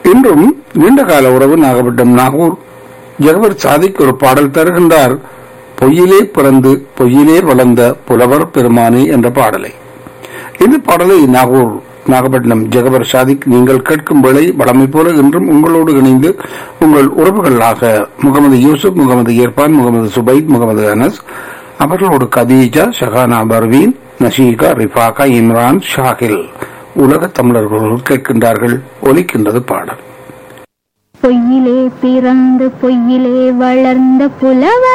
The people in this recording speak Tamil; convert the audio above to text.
இன்றும் நீண்ட கால உறவு நாகப்பட்டினம் நாகூர் ஜெகவர் சாதிக்கு ஒரு பாடல் தருகின்றார் பொய்யிலே பிறந்து பொய்யிலே வளர்ந்த புலவர் பெருமானி என்ற பாடலை இந்த பாடலை நாகூர் நாகப்பட்டினம் ஜெகவர் சாதிக் நீங்கள் கேட்கும் வேளை வளமை போல இன்றும் உங்களோடு இணைந்து உங்கள் உறவுகளாக முகமது யூசுப் முகமது இர்பான் முகமது சுபைத் முகமது அனஸ் அவர்களோடு கதீஜா ஷஹானா பர்வீன் நஷீகா ரிஃபாகா இம்ரான் ஷாகில் உலக தமிழர்கள் கேட்கின்றார்கள் ஒலிக்கின்றது பாடல் பொய்யிலே பிறந்து பொய்யிலே வளர்ந்த புலவர்